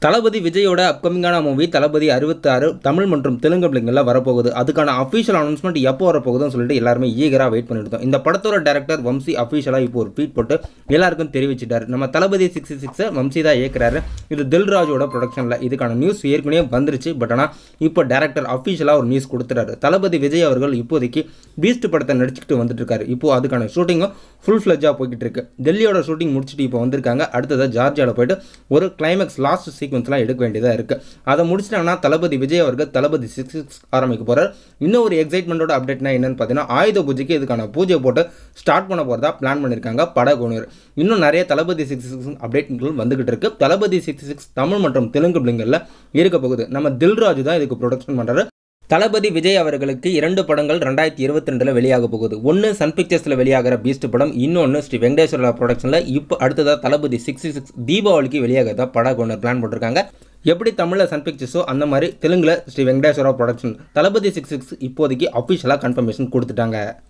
தளபதி விஜயோட அப்கமிங்கான மூவி தளபதி அறுபத்தாறு தமிழ் மற்றும் தெலுங்கு பிள்ளைங்களில் வரப்போகுது அதுக்கான அஃபீஷியல் அனௌன்ஸ்மெண்ட் எப்போ வரப்போகுதுன்னு சொல்லிட்டு எல்லாருமே ஈகராக வெயிட் பண்ணிருந்தோம் இந்த படத்தோட டேரக்டர் வம்சி அஃபீஷியலாக இப்போ ஒரு ட்வீட் போட்டு எல்லாருக்கும் தெரிவிச்சிட்டாரு நம்ம தளபதி சிக்ஸ்டி சிக்ஸை வம்சி தான் இயக்குறாரு இது தில்ராஜோட ப்ரொடக்ஷனில் இதுக்கான நியூஸ் ஏற்கனவே வந்துருச்சு பட் ஆனால் இப்போ டேரக்டர் அஃபீஷியலாக ஒரு நியூஸ் கொடுத்துட்டாரு தளபதி விஜய் அவர்கள் இப்போதைக்கு பீஸ்ட் படத்தை நடிச்சுக்கிட்டு வந்துட்டு இருக்காரு இப்போ அதுக்கான ஷூட்டிங்கும் ஃபுல் ஃப்ளெஜாக போய்கிட்டு இருக்கு டெல்லியோட ஷூட்டிங் முடிச்சுட்டு இப்போ வந்திருக்காங்க அடுத்ததாக ஜார்ஜியாவில் போயிட்டு ஒரு கிளைமேக்ஸ் லாஸ்ட் சீக்வன்ஸ்லாம் எடுக்க வேண்டியதாக இருக்குது அதை முடிச்சிட்டாங்கன்னா தளபதி விஜய் அவர்கள் தளபதி சிக்ஸ் சிக்ஸ் ஆரம்பிக்க போகிறார் இன்னும் ஒரு எக்ஸைட்மெண்ட்டோட அப்டேட்னா என்னன்னு பார்த்தீங்கன்னா ஆயுத பூஜைக்கு இதுக்கான பூஜை போட்டு ஸ்டார்ட் பண்ண போகிறதா பிளான் பண்ணியிருக்காங்க படகுனர் இன்னும் நிறைய தளபதி சிக்ஸ் சிக்ஸ் அப்டேட்கள் வந்துகிட்டு இருக்கு தளபதி சிக்ஸ் சிக்ஸ் தமிழ் மற்றும் தெலுங்கு பிள்ளைங்களில் இருக்க போகுது நம்ம தில்ராஜு தான் இதுக்கு ப்ரொடக்ஷன் பண்ணுறாரு தளபதி விஜய் அவர்களுக்கு இரண்டு படங்கள் ரெண்டாயிரத்தி இருபத்தி ரெண்டில் வெளியாக போகுது ஒன்று சன் பிக்சர்ஸில் வெளியாகிற பீஸ்ட் படம் இன்னொன்று ஸ்ரீ வெங்கடேஸ்வரா ப்ரொடக்ஷனில் இப்போ அடுத்ததாக தளபதி சிக்ஸ்டி சிக்ஸ் தீபாவளிக்கு வெளியாகிறதா படம் ஒன்று பிளான் போட்டிருக்காங்க எப்படி தமிழில் சன் பிக்சர்ஸோ அந்த மாதிரி தெலுங்கில் Sri Venkateswara production Thalapathy six six இப்போதைக்கு அஃபிஷியலாக கன்ஃபர்மேஷன் கொடுத்துட்டாங்க